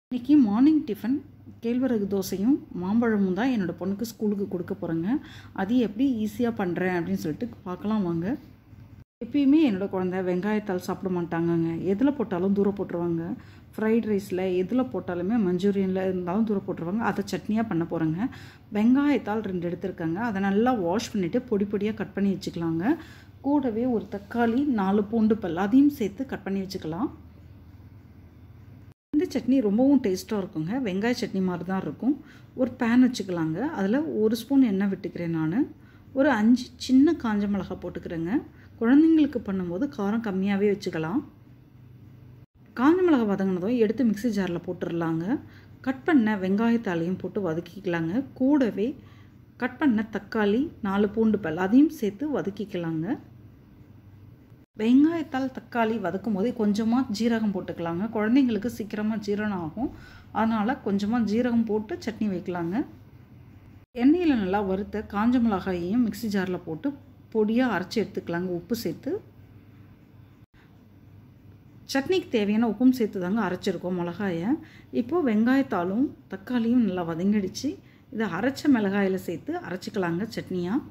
இன்றைக்கி morning tiffin கேழ்வரகு தோசையும் மாம்பழமும் தான் என்னோடய பொண்ணுக்கு ஸ்கூலுக்கு கொடுக்க போகிறேங்க அது எப்படி ஈஸியாக பண்ணுறேன் அப்படின்னு சொல்லிட்டு பார்க்கலாம் வாங்க எப்பயுமே என்னோடய குழந்த வெங்காயத்தால் சாப்பிட மாட்டாங்கங்க எதில் போட்டாலும் தூர போட்டுருவாங்க ஃப்ரைட் ரைஸில் எதில் போட்டாலுமே மஞ்சூரியனில் இருந்தாலும் தூர போட்டுருவாங்க அதை சட்னியாக பண்ண போகிறேங்க வெங்காயத்தால் ரெண்டு எடுத்துருக்காங்க அதை நல்லா வாஷ் பண்ணிவிட்டு பொடி பொடியாக கட் பண்ணி வச்சுக்கலாங்க கூடவே ஒரு தக்காளி நாலு பூண்டு பல் அதையும் சேர்த்து கட் பண்ணி வச்சுக்கலாம் இந்த சட்னி ரொம்பவும் டேஸ்ட்டாக இருக்குங்க வெங்காய சட்னி மாதிரி தான் இருக்கும் ஒரு பேன் வச்சுக்கலாங்க அதில் ஒரு ஸ்பூன் எண்ணெய் விட்டுக்கிறேன் நான் ஒரு அஞ்சு சின்ன காஞ்ச மிளகா போட்டுக்கிறேங்க குழந்தைங்களுக்கு பண்ணும்போது காரம் கம்மியாகவே வச்சுக்கலாம் காஞ்ச மிளகா வதங்கினதும் எடுத்து மிக்சி ஜாரில் போட்டுடலாங்க கட் பண்ண வெங்காயத்தாலையும் போட்டு வதக்கிக்கலாங்க கூடவே கட் பண்ண தக்காளி நாலு பூண்டு பல் அதையும் சேர்த்து வதக்கிக்கலாங்க வெங்காயத்தால் தக்காளி வதக்கும் போது கொஞ்சமாக ஜீரகம் போட்டுக்கலாங்க குழந்தைங்களுக்கு சீக்கிரமாக ஜீரணம் ஆகும் அதனால் கொஞ்சமாக ஜீரகம் போட்டு சட்னி வைக்கலாங்க எண்ணெயில் நல்லா வறுத்த காஞ்ச மிளகாயையும் மிக்சி ஜாரில் போட்டு பொடியாக அரைச்சி எடுத்துக்கலாங்க உப்பு சேர்த்து சட்னிக்கு தேவையான உப்பும் சேர்த்து தாங்க அரைச்சிருக்கோம் மிளகாயை இப்போது வெங்காயத்தாலும் தக்காளியும் நல்லா வதங்கிடுச்சு இதை அரைச்ச மிளகாயில் சேர்த்து அரைச்சிக்கலாங்க சட்னியாக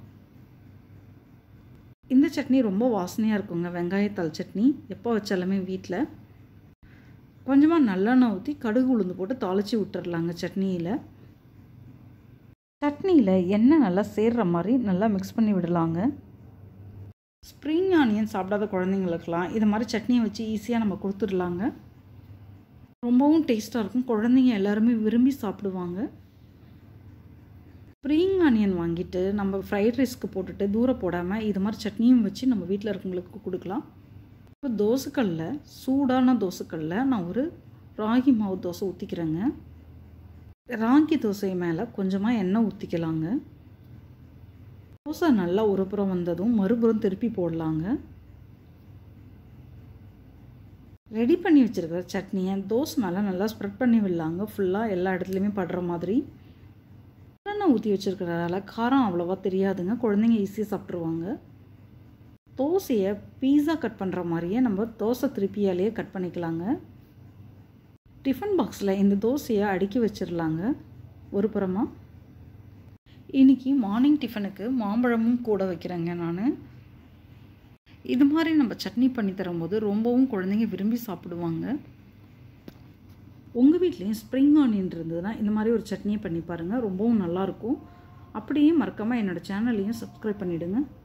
இந்த சட்னி ரொம்ப வாசனையாக இருக்குங்க வெங்காயத்தாள் சட்னி எப்போ வச்சாலுமே வீட்டில் கொஞ்சமாக நல்லெண்ணெய் ஊற்றி கடுகு உளுந்து போட்டு தாளித்து விட்டுறலாங்க சட்னியில் சட்னியில் எண்ணெய் நல்லா சேர்ற மாதிரி நல்லா மிக்ஸ் பண்ணி விடலாங்க ஸ்ப்ரிங் ஆனியன் சாப்பிடாத குழந்தைங்களுக்கெல்லாம் இது மாதிரி சட்னியை வச்சு ஈஸியாக நம்ம கொடுத்துடலாங்க ரொம்பவும் டேஸ்ட்டாக இருக்கும் குழந்தைங்க எல்லாருமே விரும்பி சாப்பிடுவாங்க ஸ்ப்ரிங் ஆனியன் வாங்கிட்டு நம்ம ஃப்ரைட் ரைஸ்க்கு போட்டுட்டு தூரம் போடாமல் இது மாதிரி சட்னியும் வச்சு நம்ம வீட்டில் இருக்கவங்களுக்கு கொடுக்கலாம் இப்போ தோசைக்கல்லில் சூடான தோசைக்கல்லில் நான் ஒரு ராகி மாவு தோசை ஊற்றிக்கிறேங்க ராகி தோசை மேலே கொஞ்சமாக எண்ணெய் ஊற்றிக்கலாங்க தோசை நல்லா ஒரு புறம் வந்ததும் மறுபுறம் திருப்பி போடலாங்க ரெடி பண்ணி வச்சுருக்கிற சட்னியை தோசை மேலே நல்லா ஸ்ப்ரெட் பண்ணி விடலாங்க ஃபுல்லாக எல்லா இடத்துலையுமே படுற மாதிரி எண்ணெய் ஊற்றி வச்சுருக்கிறதால காரம் அவ்வளோவா தெரியாதுங்க குழந்தைங்க ஈஸியாக சாப்பிட்ருவாங்க தோசையை பீஸா கட் பண்ணுற மாதிரியே நம்ம தோசை திருப்பியாலேயே கட் பண்ணிக்கலாங்க டிஃபன் பாக்ஸில் இந்த தோசையை அடுக்கி வச்சிடலாங்க ஒரு புறமாக இன்றைக்கி மார்னிங் டிஃபனுக்கு மாம்பழமும் கூட வைக்கிறேங்க நான் இது மாதிரி நம்ம சட்னி பண்ணி தரும்போது ரொம்பவும் குழந்தைங்க விரும்பி சாப்பிடுவாங்க உங்கள் வீட்லேயும் ஸ்ப்ரிங் ஆனியன் இருந்ததுன்னா இந்த மாதிரி ஒரு சட்னியை பண்ணி பாருங்கள் ரொம்பவும் நல்லாயிருக்கும் அப்படியே மறக்காமல் என்னோடய சேனலையும் சப்ஸ்கிரைப் பண்ணிவிடுங்க